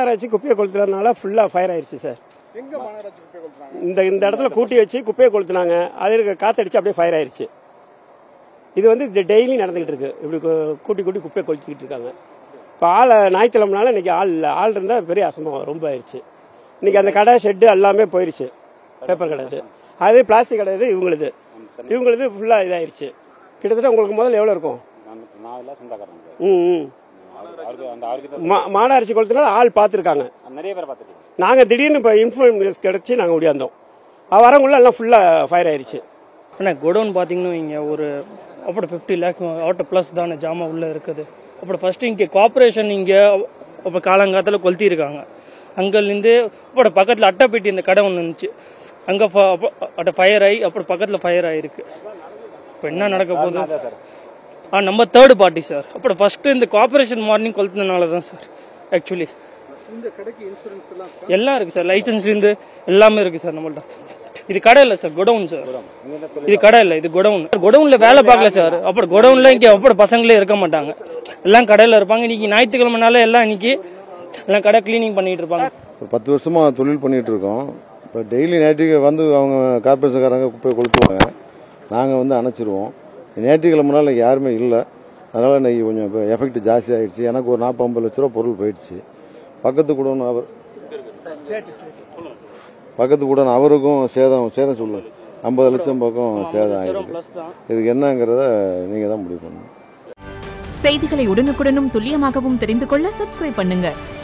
மாநகராட்சி குப்பையை கொளுத்துறதுனால ஃபுல்லாக ஃபயர் ஆயிடுச்சு சார் எங்க மாநகராட்சி குப்பை கொளுத்துறாங்க இந்த இந்த இடத்துல கூட்டி வச்சு குப்பையை கொளுத்துனாங்க அது இருக்க காத்தடிச்சு அப்படியே ஃபயர் ஆயிடுச்சு இது வந்து இது டெய்லி நடந்துகிட்டு இருக்கு இப்படி கு- கூட்டி கூட்டி குப்பையை கொளுத்திக்கிட்டு இருக்காங்க இப்போ ஆள் ஞாயிற்றுக்கிழமனால இன்னைக்கு ஆள் இல்லை ஆள் இருந்தால் பெரிய அசம்பவம் ரொம்ப ஆயிடுச்சு இன்னைக்கு அந்த கடை ஷெட்டு எல்லாமே போயிருச்சு பேப்பர் கடை இது அது பிளாஸ்டிக் கடை இது இவங்களுது இவங்களுது ஃபுல்லாக இதாயிருச்சு கிட்டத்தட்ட உங்களுக்கு முதல்ல எவ்வளோ இருக்கும் நான் எல்லாம் சொந்தக்காரங்க ம் ம் அவருக்கு அந்த அவருக்கு மா மாநகராட்சி கொளுத்துனா ஆள் பார்த்துருக்காங்க நிறைய பேர் பார்த்துருக்கீங்க நாங்கள் திடீர்னு இப்போ இன்ஃபர்மேஷன் கிடச்சி நாங்கள் ஓடியாந்தோம் வரவங்களும் எல்லாம் ஃபுல்லாக ஃபயர் ஆயிடுச்சு ஆனால் குடோன் பார்த்தீங்கன்னா இங்கே ஒரு அப்படி ஃபிஃப்டி லேக் ஆட்டோ ப்ளஸ் தானே ஜாமா உள்ளே இருக்குது அப்புறம் ஃபர்ஸ்ட் இங்கே கார்பரேஷன் இங்கே அப்போ காலங்காலத்தில் கொளுத்திருக்காங்க அங்கேருந்து அப்புறம் பக்கத்தில் அட்டைப்பேட்டி இந்த கடை ஒன்று இருந்துச்சு அங்கே அட்ட ஃபயர் ஆகி அப்புறம் பக்கத்தில் ஃபயர் ஆகிருக்கு இப்போ என்ன நடக்க போகுது ஆ நம்ம தேர்ட் பார்ட்டி சார் அப்புறம் ஃபர்ஸ்ட் இந்த கார்பரேஷன் மார்னிங் கொளுத்துனதுனால தான் சார் ஆக்சுவலி இந்த கடைக்கு இன்சூரன்ஸ் எல்லாம் எல்லாம் இருக்கு சார் லைசன்ஸ்லேருந்து எல்லாமே இருக்கு சார் நம்மள்ட்ட இது கடை இல்லை சார் குடவுன் சார் இது கடை இல்லை இது குடவுன் குடவுன்ல வேலை பார்க்கல சார் அப்புறம் குடவுன்ல இங்க அப்புறம் பசங்களே இருக்க மாட்டாங்க எல்லாம் கடையில இருப்பாங்க இன்னைக்கு ஞாயிற்றுக்கிழமைனால எல்லாம் இன்னைக்கு எல்லாம் கடை கிளீனிங் பண்ணிட்டு இருப்பாங்க ஒரு பத்து வருஷமா தொழில் பண்ணிட்டு இருக்கோம் இப்போ டெய்லி ஞாயிற்றுக்கிழமை வந்து அவங்க கார்பரேஷன்காரங்க குப்பையை கொளுத்துவாங்க நாங்கள் வந்து அணைச்சிருவோம் ஞாயிற்றுக்கிழமைனால யாருமே இல்லை அதனால இன்னைக்கு கொஞ்சம் இப்போ எஃபெக்ட் ஜாஸ்தி ஆயிடுச்சு எனக்கு ஒரு நாற்பது ஐம்பது லட்ச ரூபா பொருள் போயிடுச்சு பக்கத்து கூட அவர் பக்கத்து கூட அவருக்கும் சேதம் சேதம் சொல்லு ஐம்பது லட்சம் பக்கம் சேதம் ஆயிருக்கு ப்ளஸ் தான் இதுக்கு என்னங்கிறத நீங்கள் தான் முடிவு பண்ணணும் செய்திகளை உடனுக்குடனும் துல்லியமாகவும் தெரிந்து கொள்ள சப்ஸ்கிரைப் பண்ணுங்க